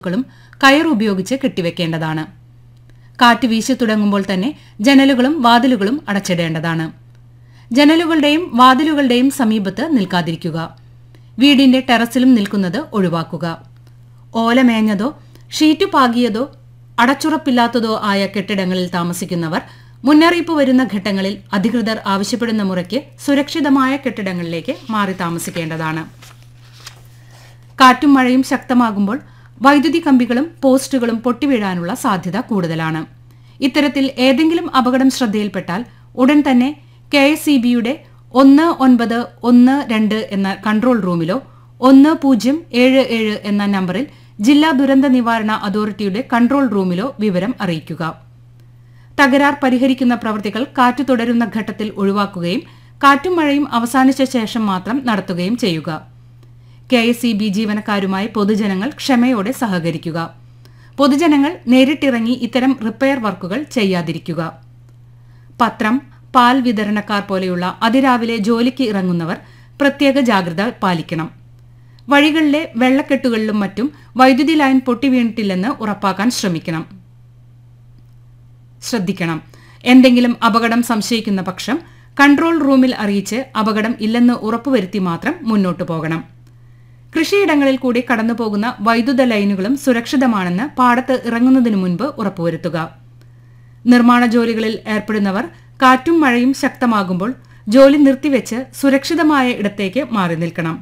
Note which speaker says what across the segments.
Speaker 1: ും കയർ ഉപയോഗിച്ച് കെട്ടിവെക്കേണ്ടതാണ് കാറ്റ് വീശി തുടങ്ങുമ്പോൾ തന്നെ ജനലുകളും വാതിലുകളും അടച്ചിടേണ്ടതാണ് ജനലുകളുടെയും വാതിലുകളുടെയും സമീപത്ത് നിൽക്കാതിരിക്കുക വീടിന്റെ ടെറസിലും നിൽക്കുന്നത് ഒഴിവാക്കുക ഓലമേഞ്ഞതോ ഷീറ്റ് പാകിയതോ അടച്ചുറപ്പില്ലാത്തതോ ആയ കെട്ടിടങ്ങളിൽ താമസിക്കുന്നവർ മുന്നറിയിപ്പ് വരുന്ന ഘട്ടങ്ങളിൽ അധികൃതർ ആവശ്യപ്പെടുന്ന മുറയ്ക്ക് സുരക്ഷിതമായ കെട്ടിടങ്ങളിലേക്ക് മാറി താമസിക്കേണ്ടതാണ് കാറ്റും മഴയും ശക്തമാകുമ്പോൾ വൈദ്യുതി കമ്പികളും പോസ്റ്റുകളും പൊട്ടിവീഴാനുള്ള സാധ്യത കൂടുതലാണ് ഇത്തരത്തിൽ ഏതെങ്കിലും അപകടം ശ്രദ്ധയിൽപ്പെട്ടാൽ ഉടൻ തന്നെ കെ എസ് ഇ ബിയുടെ ഒന്ന് ഒൻപത് ഒന്ന് രണ്ട് എന്ന കൺട്രോൾ റൂമിലോ ഒന്ന് പൂജ്യം ഏഴ് ഏഴ് എന്ന നമ്പറിൽ ജില്ലാ ദുരന്ത നിവാരണ അതോറിറ്റിയുടെ കൺട്രോൾ റൂമിലോ വിവരം അറിയിക്കുക തകരാർ പരിഹരിക്കുന്ന പ്രവൃത്തികൾ കാറ്റ് തുടരുന്ന ഘട്ടത്തിൽ ഒഴിവാക്കുകയും കാറ്റും മഴയും അവസാനിച്ച ശേഷം മാത്രം നടത്തുകയും ചെയ്യുക കെ എസ് ഇ ബി ജീവനക്കാരുമായി പൊതുജനങ്ങൾ ക്ഷമയോടെ സഹകരിക്കുക പൊതുജനങ്ങൾ നേരിട്ടിറങ്ങി ഇത്തരം റിപ്പയർ വർക്കുകൾ ചെയ്യാതിരിക്കുക പത്രം പാൽ വിതരണക്കാർ പോലെയുള്ള അതിരാവിലെ ജോലിക്ക് ഇറങ്ങുന്നവർ പ്രത്യേക ജാഗ്രത പാലിക്കണം വഴികളിലെ വെള്ളക്കെട്ടുകളിലും മറ്റും വൈദ്യുതി ലൈൻ പൊട്ടിവീണിട്ടില്ലെന്ന് ഉറപ്പാക്കാൻ ശ്രമിക്കണം ശ്രദ്ധിക്കണം എന്തെങ്കിലും അപകടം സംശയിക്കുന്ന പക്ഷം കൺട്രോൾ റൂമിൽ അറിയിച്ച് അപകടം ഇല്ലെന്ന് ഉറപ്പുവരുത്തി മാത്രം മുന്നോട്ടു പോകണം കൃഷിയിടങ്ങളിൽ കൂടി കടന്നുപോകുന്ന വൈദ്യുത ലൈനുകളും സുരക്ഷിതമാണെന്ന് പാടത്ത് ഇറങ്ങുന്നതിനു മുൻപ് ഉറപ്പുവരുത്തുക നിർമ്മാണ ജോലികളിൽ ഏർപ്പെടുന്നവർ കാറ്റും മഴയും ശക്തമാകുമ്പോൾ ജോലി നിർത്തിവെച്ച് സുരക്ഷിതമായ ഇടത്തേക്ക് മാറി നിൽക്കണം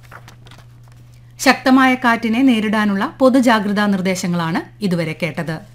Speaker 1: ശക്തമായ കാറ്റിനെ നേരിടാനുള്ള പൊതുജാഗ്രതാ നിർദ്ദേശങ്ങളാണ് ഇതുവരെ കേട്ടത്